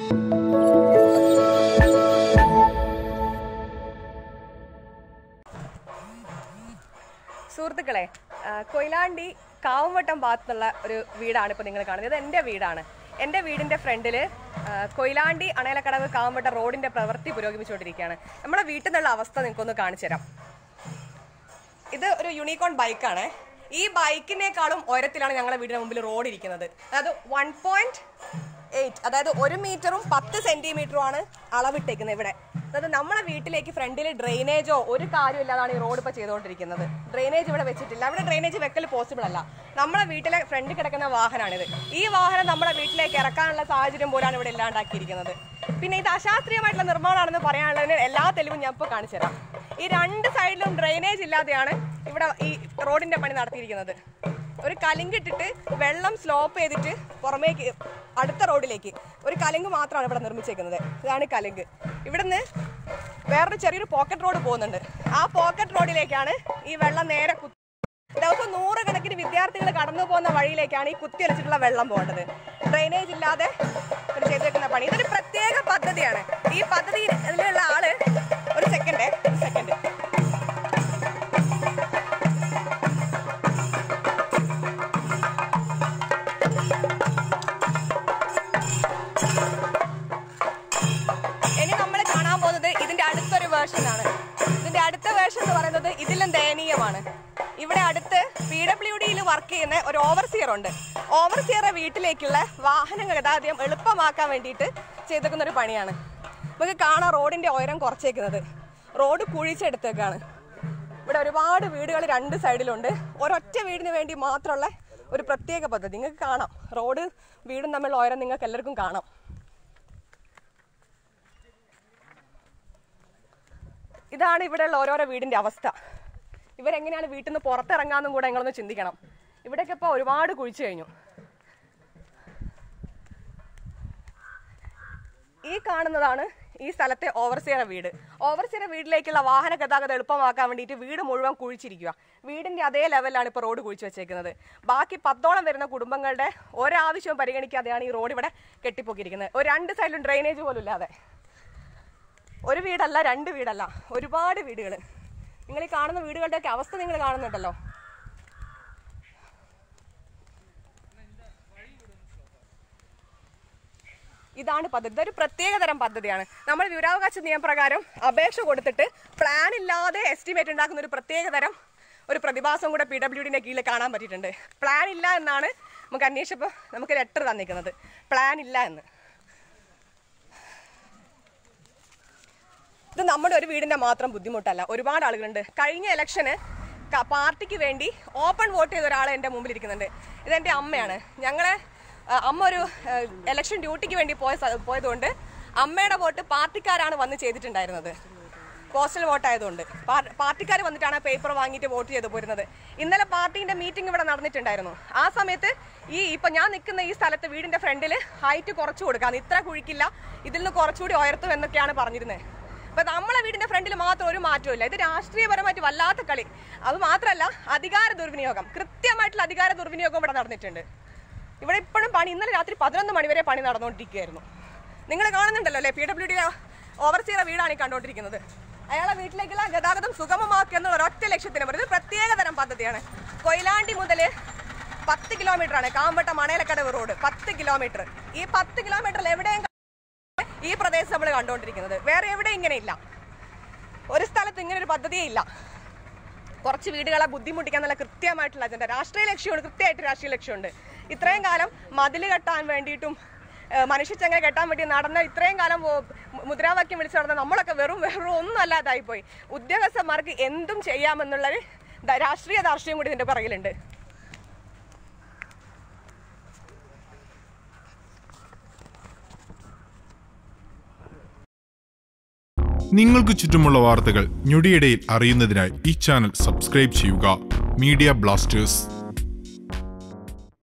സുഹൃത്തുക്കളെ ആ, കൊയിലാണ്ടി കാവുംവട്ടം ഭാഗത്തുള്ള ഒരു വീടാണ് ഇപ്പോൾ നിങ്ങൾ കാണുന്നത് ഇത് എൻ്റെ വീടാണ് എൻ്റെ വീടിൻ്റെ ഫ്രണ്ടിൽ കൊയിലാണ്ടി അണയലക്കടവ് കാവുംവട്ടം റോഡിൻ്റെ പ്രവൃത്തി പുരോഗമിച്ചുകൊണ്ടിരിക്കുകയാണ് നമ്മുടെ വീട്ടിൽ നിന്നുള്ള അവസ്ഥ നിങ്ങൾക്കൊന്ന് കാണിച്ചു തരാം ഇത് ഒരു യൂണിക്കോൺ ബൈക്കാണ് ഈ ബൈക്കിനേക്കാളും ഉയരത്തിലാണ് ഞങ്ങളുടെ വീടിന് മുമ്പിൽ റോഡ് ഇരിക്കുന്നത് അതായത് വൺ പോയിന്റ് എയ്റ്റ് അതായത് ഒരു മീറ്ററും പത്ത് സെന്റിമീറ്ററുമാണ് അളവിട്ടേക്കുന്നത് ഇവിടെ അതായത് നമ്മളെ വീട്ടിലേക്ക് ഫ്രണ്ടിൽ ഡ്രെയിനേജോ ഒരു കാര്യമില്ലാതാണ് ഈ റോഡ് ഇപ്പോൾ ചെയ്തുകൊണ്ടിരിക്കുന്നത് ഡ്രെയിനേജ് ഇവിടെ വെച്ചിട്ടില്ല അവിടെ ഡ്രെയിനേജ് വെക്കൽ പോസിബിൾ അല്ല നമ്മളെ വീട്ടിലെ ഫ്രണ്ടിൽ കിടക്കുന്ന വാഹനമാണിത് ഈ വാഹനം നമ്മളെ വീട്ടിലേക്ക് ഇറക്കാനുള്ള സാഹചര്യം പോലാണ് ഇവിടെ ഇല്ലാണ്ടാക്കിയിരിക്കുന്നത് പിന്നെ ഇത് അശാസ്ത്രീയമായിട്ടുള്ള നിർമ്മാണമാണെന്ന് പറയാനുള്ളതിന് എല്ലാ തെളിവും ഞാൻ ഇപ്പോൾ കാണിച്ചു തരാം ഈ രണ്ട് സൈഡിലും ഡ്രെയിനേജ് ഇല്ലാതെയാണ് ഇവിടെ ഈ റോഡിന്റെ പണി നടത്തിയിരിക്കുന്നത് ഒരു കലിങ്കിട്ടിട്ട് വെള്ളം സ്ലോപ്പ് ചെയ്തിട്ട് പുറമേക്ക് അടുത്ത റോഡിലേക്ക് ഒരു കലിങ്ക് മാത്രമാണ് ഇവിടെ നിർമ്മിച്ചേക്കുന്നത് ഇതാണ് കലിങ്ക് ഇവിടുന്ന് വേറൊരു ചെറിയൊരു പോക്കറ്റ് റോഡ് പോകുന്നുണ്ട് ആ പോക്കറ്റ് റോഡിലേക്കാണ് ഈ വെള്ളം നേരെ കുത്തി ദിവസം നൂറുകണക്കിന് വിദ്യാർത്ഥികൾ കടന്നു പോകുന്ന വഴിയിലേക്കാണ് ഈ കുത്തിയൊലിച്ചിട്ടുള്ള വെള്ളം പോകേണ്ടത് ഡ്രെയിനേജ് ഇല്ലാതെ ഒരു ചെയ്തേക്കുന്ന പണി ഇതൊരു പ്രത്യേക പദ്ധതിയാണ് ഈ പദ്ധതിയിലുള്ള ആള് ഒരു സെക്കൻഡ് ഒരു സെക്കൻഡ് ഇനി നമ്മൾ കാണാൻ പോകുന്നത് ഇതിന്റെ അടുത്തൊരു വേർഷൻ ആണ് ഇതിന്റെ അടുത്ത വേർഷൻ എന്ന് പറയുന്നത് ഇതിലും ദയനീയമാണ് ഇവിടെ അടുത്ത് പി ഡബ്ല്യു ഡിയിൽ വർക്ക് ചെയ്യുന്ന ഒരു ഓവർസിയർ ഉണ്ട് ഓവർസിയറെ വീട്ടിലേക്കുള്ള വാഹന ഗതാഗതം എളുപ്പമാക്കാൻ വേണ്ടിയിട്ട് ചെയ്തേക്കുന്ന ഒരു പണിയാണ് നമുക്ക് കാണാം റോഡിന്റെ ഉയരം കുറച്ചേക്കുന്നത് റോഡ് കുഴിച്ചെടുത്തേക്കാണ് ഇവിടെ ഒരുപാട് വീടുകൾ രണ്ട് സൈഡിലുണ്ട് ഒരൊറ്റ വീടിന് വേണ്ടി മാത്രമുള്ള ഒരു പ്രത്യേക പദ്ധതി നിങ്ങൾക്ക് കാണാം റോഡ് വീടും തമ്മിലുള്ള ഉയരം നിങ്ങൾക്ക് എല്ലാവർക്കും കാണാം ഇതാണ് ഇവിടെയുള്ള ഓരോരോ വീടിന്റെ അവസ്ഥ ഇവരെങ്ങനെയാണ് വീട്ടിൽ നിന്ന് പുറത്തിറങ്ങാന്നും കൂടെ നിങ്ങളൊന്ന് ചിന്തിക്കണം ഇവിടെയൊക്കെ ഇപ്പോൾ ഒരുപാട് കുഴിച്ചു കഴിഞ്ഞു ഈ കാണുന്നതാണ് ഈ സ്ഥലത്തെ ഓവർസിയറ വീട് ഓവർസിയറ വീട്ടിലേക്കുള്ള വാഹന ഗതാഗതം എളുപ്പമാക്കാൻ വേണ്ടിയിട്ട് വീട് മുഴുവൻ കുഴിച്ചിരിക്കുക വീടിന്റെ അതേ ലെവലിലാണ് ഇപ്പോൾ റോഡ് കുഴിച്ചു വെച്ചേക്കുന്നത് ബാക്കി പത്തോളം വരുന്ന കുടുംബങ്ങളുടെ ഒരാവശ്യവും പരിഗണിക്കാതെയാണ് ഈ റോഡ് ഇവിടെ കെട്ടിപ്പൊക്കിയിരിക്കുന്നത് ഒരു രണ്ട് സൈഡിലും ഡ്രെയിനേജ് പോലും ഇല്ലാതെ ഒരു വീടല്ല രണ്ട് വീടല്ല ഒരുപാട് വീടുകൾ നിങ്ങൾ ഈ കാണുന്ന വീടുകളുടെയൊക്കെ അവസ്ഥ നിങ്ങൾ കാണുന്നുണ്ടല്ലോ ഇതാണ് പദ്ധതി ഇതൊരു പ്രത്യേക തരം പദ്ധതിയാണ് നമ്മൾ വിവരാവകാശ നിയമപ്രകാരം അപേക്ഷ കൊടുത്തിട്ട് പ്ലാൻ ഇല്ലാതെ എസ്റ്റിമേറ്റ് ഉണ്ടാക്കുന്ന ഒരു പ്രത്യേക തരം ഒരു പ്രതിഭാസം കൂടെ പി ഡബ്ല്യു ഡിന്റെ കീഴിൽ കാണാൻ പറ്റിയിട്ടുണ്ട് പ്ലാൻ ഇല്ല എന്നാണ് നമുക്ക് അന്വേഷിച്ചപ്പോൾ നമുക്ക് ലെറ്റർ തന്നിരിക്കുന്നത് പ്ലാൻ ഇല്ല എന്ന് ഇത് നമ്മുടെ ഒരു വീടിന്റെ മാത്രം ബുദ്ധിമുട്ടല്ല ഒരുപാട് ആളുകളുണ്ട് കഴിഞ്ഞ ഇലക്ഷന് ക- പാർട്ടിക്ക് വേണ്ടി ഓപ്പൺ വോട്ട് ചെയ്ത ഒരാൾ എൻ്റെ മുമ്പിൽ ഇരിക്കുന്നുണ്ട് ഇതെൻ്റെ അമ്മയാണ് ഞങ്ങളെ ആ, അമ്മ ഒരു ഇലക്ഷൻ ഡ്യൂട്ടിക്ക് വേണ്ടി പോയ സ്ഥ- പോയതുകൊണ്ട് അമ്മയുടെ വോട്ട് പാർട്ടിക്കാരാണ് വന്ന് ചെയ്തിട്ടുണ്ടായിരുന്നത് പോസ്റ്റൽ വോട്ട് ആയതുകൊണ്ട് പാർട്ടിക്കാർ വന്നിട്ടാണ് പേപ്പർ വാങ്ങിയിട്ട് വോട്ട് ചെയ്ത് പോരുന്നത് ഇന്നലെ പാർട്ടിന്റെ മീറ്റിംഗ് ഇവിടെ നടന്നിട്ടുണ്ടായിരുന്നു ആ സമയത്ത് ഈ ഇപ്പൊ ഞാൻ നിൽക്കുന്ന ഈ സ്ഥലത്ത് വീടിന്റെ ഫ്രണ്ടിൽ ഹൈറ്റ് കുറച്ച് കൊടുക്കാം ഇത്ര കുഴിക്കില്ല ഇതിൽ നിന്ന് കുറച്ചുകൂടി ഉയർത്തും എന്നൊക്കെയാണ് പറഞ്ഞിരുന്നത് അപ്പൊ നമ്മളെ വീടിന്റെ ഫ്രണ്ടിൽ മാത്രം ഒരു മാറ്റവും ഇല്ല ഇത് രാഷ്ട്രീയപരമായിട്ട് വല്ലാത്ത കളി അത് മാത്രമല്ല അധികാര ദുർവിനിയോഗം കൃത്യമായിട്ടുള്ള അധികാര ദുർവിനിയോഗം ഇവിടെ നടന്നിട്ടുണ്ട് ഇവിടെ ഇപ്പോഴും പണി ഇന്നലെ രാത്രി പതിനൊന്ന് മണിവരെ പണി നടന്നുകൊണ്ടിരിക്കുകയായിരുന്നു നിങ്ങൾ കാണുന്നുണ്ടല്ലോ അല്ലേ പി ഡബ്ല്യു ഡി ഓവർസീറ വീടാണ് ഈ കണ്ടുകൊണ്ടിരിക്കുന്നത് അയാളെ വീട്ടിലേക്കുള്ള ഗതാഗതം സുഗമമാക്കുക എന്നുള്ള ഒരൊറ്റ ലക്ഷ്യത്തിന് പറയുന്നത് പ്രത്യേക തരം പദ്ധതിയാണ് കൊയിലാണ്ടി മുതൽ പത്ത് കിലോമീറ്റർ ആണ് കാമ്പട്ട മണേലക്കടവ് റോഡ് പത്ത് കിലോമീറ്റർ ഈ പത്ത് കിലോമീറ്ററിൽ എവിടെയും ഈ പ്രദേശം നമ്മൾ കണ്ടുകൊണ്ടിരിക്കുന്നത് വേറെ എവിടെ ഇങ്ങനെ ഇല്ല ഒരു സ്ഥലത്ത് ഇങ്ങനെ ഒരു പദ്ധതിയേ ഇല്ല കുറച്ച് വീടുകളെ ബുദ്ധിമുട്ടിക്കാൻ നല്ല കൃത്യമായിട്ടുള്ള അജണ്ട രാഷ്ട്രീയ ലക്ഷ്യമുണ്ട് കൃത്യമായിട്ട് രാഷ്ട്രീയ ലക്ഷ്യമുണ്ട് ഇത്രയും കാലം മതിൽ കെട്ടാൻ വേണ്ടിയിട്ടും ഏഹ്, മനുഷ്യച്ചങ്ങല കെട്ടാൻ വേണ്ടി നടന്ന ഇത്രയും കാലം ഓ, മു- മുദ്രാവാക്യം വിളിച്ചു നടന്ന നമ്മളൊക്കെ വെറും വെറും ഒന്നും അല്ലാതായിപ്പോയി ഉദ്യോഗസ്ഥന്മാർക്ക് എന്തും ചെയ്യാമെന്നുള്ളൊരു ദ- രാഷ്ട്രീയ ധാർഷ്ട്യം കൂടി ഇതിന്റെ പിറകിലുണ്ട് നിങ്ങൾക്ക് ചുറ്റുമുള്ള വാർത്തകൾ ഞൊടിയിടയിൽ അറിയുന്നതിനായി ഈ ചാനൽ സബ്സ്ക്രൈബ് ചെയ്യുക മീഡിയ ബ്ലാസ്റ്റേഴ്സ്